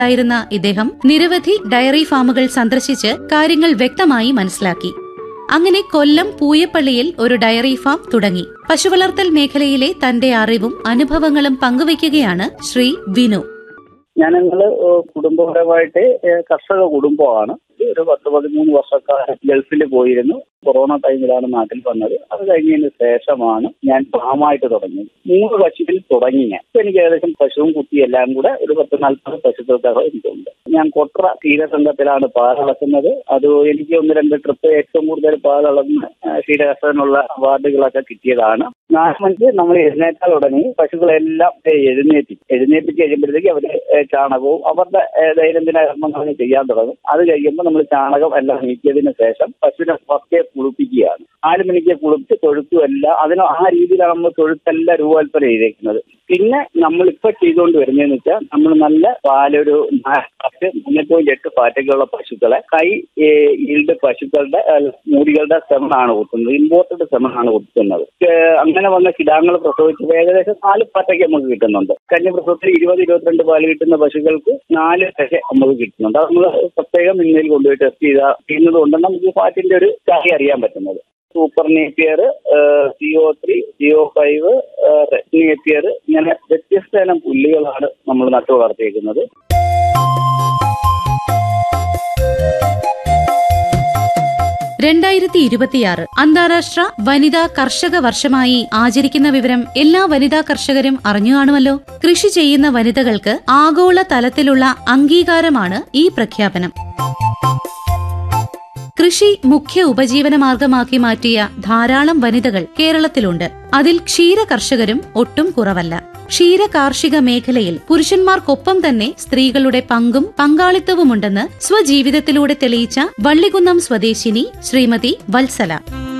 ആയിരുന്ന ഇദ്ദേഹം നിരവധി ഡയറി ഫാമുകൾ സന്ദർശിച്ച് കാര്യങ്ങൾ വ്യക്തമായി മനസ്സിലാക്കി അങ്ങനെ കൊല്ലം പൂയപ്പള്ളിയിൽ ഒരു ഡയറി ഫാം തുടങ്ങി പശുവളർത്തൽ മേഖലയിലെ തന്റെ അറിവും അനുഭവങ്ങളും പങ്കുവയ്ക്കുകയാണ് ശ്രീ വിനു ഞാൻ ഞങ്ങള് കുടുംബപരമായിട്ട് ഏഹ് കർഷക കുടുംബമാണ് ഒരു പത്ത് പതിമൂന്ന് വർഷക്കാലം ഗൾഫിൽ പോയിരുന്നു കൊറോണ ടൈമിലാണ് നാട്ടിൽ വന്നത് അത് കഴിഞ്ഞതിന് ശേഷമാണ് ഞാൻ ഫാമായിട്ട് തുടങ്ങിയത് മൂന്ന് പശുവിൽ തുടങ്ങി ഞാൻ ഇപ്പൊ എനിക്ക് ഏകദേശം പശുവും കുട്ടിയും എല്ലാം കൂടെ ഒരു പത്ത് നാൽപ്പത് പശുക്കൾക്കകം എനിക്കുണ്ട് ഞാൻ കൊട്ര ക്ഷീരസംഘത്തിലാണ് പാലളക്കുന്നത് അത് എനിക്ക് ഒന്ന് രണ്ട് ട്രിപ്പ് ഏറ്റവും കൂടുതൽ പാലളന്ന് ക്ഷീരകർഷകനുള്ള അവാർഡുകളൊക്കെ കിട്ടിയതാണ് നാല് മണിക്ക് നമ്മൾ എഴുന്നേറ്റാൽ ഉടനെ പശുക്കളെല്ലാം ഏഹ് എഴുന്നേറ്റി എഴുന്നേപ്പിച്ച് കഴിയുമ്പോഴത്തേക്ക് അവര് ഏഹ് ചാണകവും അവരുടെ ഏഹ് ദൈനംദിന കർമ്മങ്ങൾ ചെയ്യാൻ തുടങ്ങും അത് കഴിയുമ്പോൾ നമ്മൾ ചാണകം എല്ലാം നീക്കിയതിന് ശേഷം പശുവിനെ ഫസ്റ്റേ കുളിപ്പിക്കുകയാണ് നാല് മണിക്ക് കുളിപ്പിച്ച് തൊഴുത്തും എല്ലാം അതിന് ആ രീതിയിലാണ് നമ്മൾ തൊഴുത്തെല്ലാം രൂപകൽപ്പന ചെയ്തേക്കുന്നത് പിന്നെ നമ്മൾ ഇപ്പൊ ചെയ്തുകൊണ്ട് വരുന്നതെന്ന് വെച്ചാൽ നമ്മൾ നല്ല പാലൊരു നാല് പാറ്റ് മൂന്ന് പോയിന്റ് എട്ട് പാറ്റൊക്കെയുള്ള പശുക്കളെ കൈ ഈൽഡ് പശുക്കളുടെ അല്ല, മൂടികളുടെ സെമനാണ് കുത്തുന്നത് ഇമ്പോർട്ടഡ് സെമനാണ് കുത്തുന്നത് ഏഹ് അങ്ങനെ വന്ന കിടാങ്ങൾ പ്രസവിച്ചപ്പോൾ ഏകദേശം നാല് പാറ്റയ്ക്ക് നമുക്ക് കിട്ടുന്നുണ്ട് കഴിഞ്ഞ പ്രസവത്തിൽ ഇരുപത് ഇരുപത്തിരണ്ട് പാല് കിട്ടുന്ന പശുക്കൾക്ക് നാല് പറ്റ നമുക്ക് കിട്ടുന്നുണ്ട് അത് നമ്മൾ പ്രത്യേകം ഇന്നയിൽ കൊണ്ടുപോയി ടെസ്റ്റ് ചെയ്ത ചെയ്യുന്നത് കൊണ്ട് നമുക്ക് ഫാറ്റിന്റെ ഒരു കാര്യം അറിയാൻ പറ്റുന്നത് super napier C O three C O five red napier ഇങ്ങനെ വ്യത്യസ്ത തരം പുല്ലുകളാണ് നമ്മൾ നട്ടു വളർത്തിയേക്കുന്നത് രണ്ടായിരത്തി ഇരുപത്തിയാറ് അന്താരാഷ്ട്ര വനിതാ കർഷക വർഷമായി ആചരിക്കുന്ന വിവരം എല്ലാ വനിതാ കർഷകരും അറിഞ്ഞു കാണുമല്ലോ കൃഷി ചെയ്യുന്ന വനിതകൾക്ക് ആഗോള തലത്തിലുള്ള അംഗീകാരമാണ് ഈ പ്രഖ്യാപനം കൃഷി മുഖ്യ ഉപജീവന മാർഗമാക്കി മാറ്റിയ ധാരാളം വനിതകൾ കേരളത്തിലുണ്ട് അതിൽ ക്ഷീര കർഷകരും ഒട്ടും കുറവല്ല ക്ഷീര കാർഷിക മേഖലയിൽ പുരുഷന്മാർക്കൊപ്പം തന്നെ സ്ത്രീകളുടെ പങ്കും പങ്കാളിത്തവുമുണ്ടെന്ന് സ്വജീവിതത്തിലൂടെ തെളിയിച്ച വള്ളികുന്നം സ്വദേശിനി ശ്രീമതി വത്സല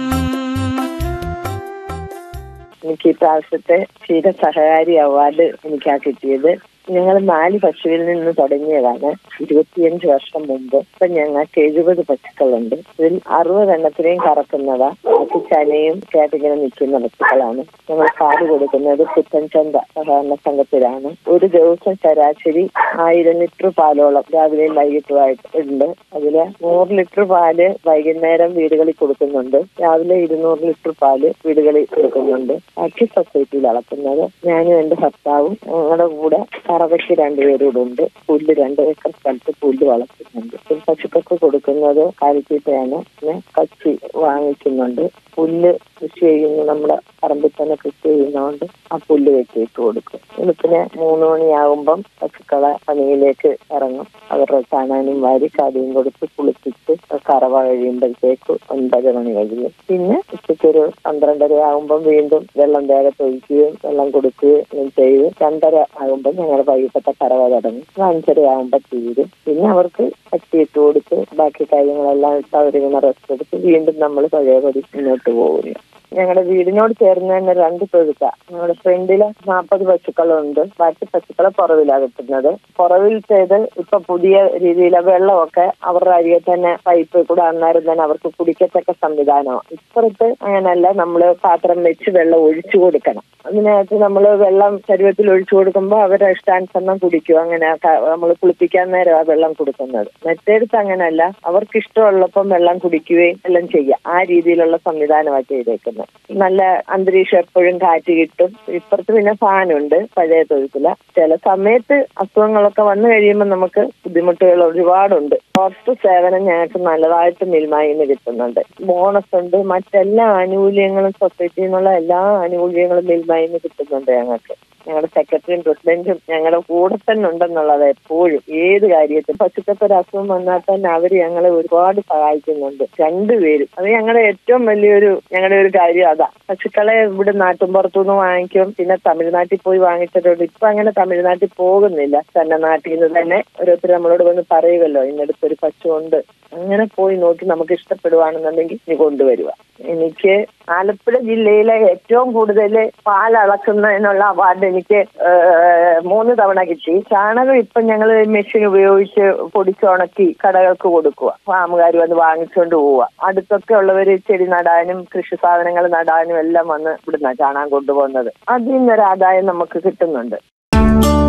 എനിക്ക് ഈ പ്രാവശ്യത്തെ ക്ഷീര സഹകാരി അവാർഡ് എനിക്കാ കിട്ടിയത് ഞങ്ങൾ നാല് പശുവിൽ നിന്ന് തുടങ്ങിയതാണ് ഇരുപത്തിയഞ്ച് വർഷം മുമ്പ് ഇപ്പൊ ഞങ്ങൾക്ക് എഴുപത് പശുക്കളുണ്ട് ഇതിൽ അറുപത് എണ്ണത്തിനെയും കറക്കുന്നതാ ബാക്കി ചനയും കേട്ടിങ്ങനെ നിൽക്കുന്ന പശുക്കളാണ് ഞങ്ങൾ പാല് കൊടുക്കുന്നത് പുത്തൻചന്ത സഹകരണ സംഘത്തിലാണ് ഒരു ദിവസം ശരാശരി ആയിരം ലിറ്റർ പാലോളം രാവിലെയും വൈകിട്ടുമായിട്ട് ഉണ്ട് അതില് നൂറ് ലിറ്റർ പാല് വൈകുന്നേരം വീടുകളിൽ കൊടുക്കുന്നുണ്ട് രാവിലെ ഇരുന്നൂറ് ലിറ്റർ പാല് വീടുകളിൽ കൊടുക്കുന്നുണ്ട് ബാക്കി സൊസൈറ്റിയിൽ അളക്കുന്നത് ഞാനും എന്റെ ഭർത്താവും ഞങ്ങളുടെ കൂടെ കറവയ്ക്ക് രണ്ടുപേരും കൂടെ ഉണ്ട് പുല്ല് രണ്ട് ഏക്കർ സ്ഥലത്ത് പുല്ല് വളർത്തുന്നുണ്ട് പിന്നെ പശുക്കൾക്ക് കൊടുക്കുന്നത് കാലിത്തീറ്റയാണ് പിന്നെ കച്ചി വാങ്ങിക്കുന്നുണ്ട് പുല്ല് കൃഷി ചെയ്യുന്ന നമ്മുടെ പറമ്പിൽ തന്നെ കൃഷി ചെയ്യുന്നതുകൊണ്ട് ആ പുല്ല് വെട്ടിയിട്ട് കൊടുക്കും വെളുപ്പിന് മൂന്ന് മണിയാകുമ്പം പശുക്കളെ പണിയിലേക്ക് ഇറങ്ങും അവരുടെ ചാണാനും വാരി കാടിയും കൊടുത്ത് കുളിപ്പിച്ച് കറവ കഴിയുമ്പോഴത്തേക്ക് ഒൻപത് മണി കഴിയും പിന്നെ ഉച്ചയ്ക്ക് ഒരു പന്ത്രണ്ടര ആകുമ്പം വീണ്ടും വെള്ളം വേഗത്ത് ഒഴിക്കുകയും വെള്ളം കൊടുക്കുകയും ചെയ്ത് രണ്ടര ആകുമ്പോൾ ഞങ്ങൾ വൈകിട്ടത്തെ കറവ തുടങ്ങും ഒരു അഞ്ചര ആകുമ്പോൾ തീരും പിന്നെ അവർക്ക് കട്ടിയിട്ട് കൊടുത്ത് ബാക്കി കാര്യങ്ങളെല്ലാം ഇട്ട് അവരിങ്ങനെ റെസ്റ്റ് എടുത്ത് വീണ്ടും നമ്മൾ പഴയപടി മുന്നോട്ട് പോകുന്നു ഞങ്ങളുടെ വീടിനോട് ചേർന്ന് തന്നെ രണ്ട് തൊഴുത്ത ഞങ്ങളുടെ ഫ്രണ്ടില് നാൽപ്പത് പശുക്കളുണ്ട് ബാക്കി പശുക്കളെ പുറവിലാ കിട്ടുന്നത് പുറവിൽ ചെയ്ത് ഇപ്പൊ പുതിയ രീതിയിലെ വെള്ളമൊക്കെ അവരുടെ അരികെ തന്നെ പൈപ്പ് കൂടെ അന്നേരം തന്നെ അവർക്ക് കുടിക്കത്തക്ക സംവിധാനമാണ് ഇപ്പുറത്ത് അങ്ങനല്ല നമ്മൾ പാത്രം വെച്ച് വെള്ളം ഒഴിച്ചു കൊടുക്കണം അതിനകത്ത് നമ്മൾ വെള്ളം ശരീരത്തിൽ ഒഴിച്ചു കൊടുക്കുമ്പോൾ അവരുടെ ഇഷ്ടാനുസരണം കുടിക്കും അങ്ങനെ നമ്മൾ കുളിപ്പിക്കാൻ നേരം ആ വെള്ളം കൊടുക്കുന്നത് മറ്റേടത്ത് അങ്ങനല്ല അവർക്ക് ഇഷ്ടമുള്ളപ്പം വെള്ളം കുടിക്കുകയും എല്ലാം ചെയ്യാം ആ രീതിയിലുള്ള സംവിധാനമാണ് ചെയ്തേക്കുന്നത് നല്ല അന്തരീക്ഷം എപ്പോഴും കാറ്റ് കിട്ടും ഇപ്പുറത്ത് പിന്നെ ഫാനുണ്ട് പഴയ തൊഴുത്തില ചില സമയത്ത് അസുഖങ്ങളൊക്കെ വന്നു കഴിയുമ്പോൾ നമുക്ക് ബുദ്ധിമുട്ടുകൾ ഒരുപാടുണ്ട് ഡോക്ടർ സേവനം ഞങ്ങൾക്ക് നല്ലതായിട്ട് മിൽമായിൽ നിന്ന് കിട്ടുന്നുണ്ട് ബോണസ് ഉണ്ട് മറ്റെല്ലാ ആനുകൂല്യങ്ങളും സൊസൈറ്റിയിൽ നിന്നുള്ള എല്ലാ ആനുകൂല്യങ്ങളും മിൽമായിൽ നിന്ന് കിട്ടുന്നുണ്ട് ഞങ്ങൾക്ക് ഞങ്ങളുടെ സെക്രട്ടറിയും പ്രസിഡന്റും ഞങ്ങളുടെ കൂടെ തന്നെ ഉണ്ടെന്നുള്ളത് എപ്പോഴും ഏത് കാര്യത്തിൽ പശുക്കൾക്ക് ഒരു അസുഖം വന്നാൽ തന്നെ അവർ ഞങ്ങളെ ഒരുപാട് സഹായിക്കുന്നുണ്ട് രണ്ടുപേരും അത് ഞങ്ങളുടെ ഏറ്റവും വലിയൊരു ഞങ്ങളുടെ ഒരു കാര്യം അതാ പശുക്കളെ ഇവിടെ നാട്ടുമ്പുറത്തുനിന്ന് വാങ്ങിക്കും പിന്നെ തമിഴ്നാട്ടിൽ പോയി വാങ്ങിച്ചിട്ടുണ്ട് ഇപ്പൊ അങ്ങനെ തമിഴ്നാട്ടിൽ പോകുന്നില്ല തന്നെ നാട്ടിൽ നിന്ന് തന്നെ ഓരോരുത്തർ നമ്മളോട് വന്ന് പറയുമല്ലോ ഇന്നടുത്തൊരു പശു ഉണ്ട് അങ്ങനെ പോയി നോക്കി നമുക്ക് ഇഷ്ടപ്പെടുവാണെന്നുണ്ടെങ്കിൽ നീ കൊണ്ടുവരിക എനിക്ക് ആലപ്പുഴ ജില്ലയിലെ ഏറ്റവും കൂടുതൽ പാൽ അളക്കുന്നതിനുള്ള അവാർഡ് എനിക്ക് ഏഹ്, മൂന്ന് തവണ കിട്ടി ചാണകം ഇപ്പൊ ഞങ്ങൾ മെഷീൻ ഉപയോഗിച്ച് പൊടിച്ചുണക്കി കടകൾക്ക് കൊടുക്കുക ഫാമുകാർ വന്ന് വാങ്ങിച്ചുകൊണ്ട് പോവുക അടുത്തൊക്കെ ഉള്ളവര് ചെടി നടാനും കൃഷി സാധനങ്ങൾ നടാനും എല്ലാം വന്ന് ഇവിടുന്ന ചാണകം കൊണ്ടുപോകുന്നത് അതിൽ നിന്നൊരു ആദായം നമുക്ക് കിട്ടുന്നുണ്ട്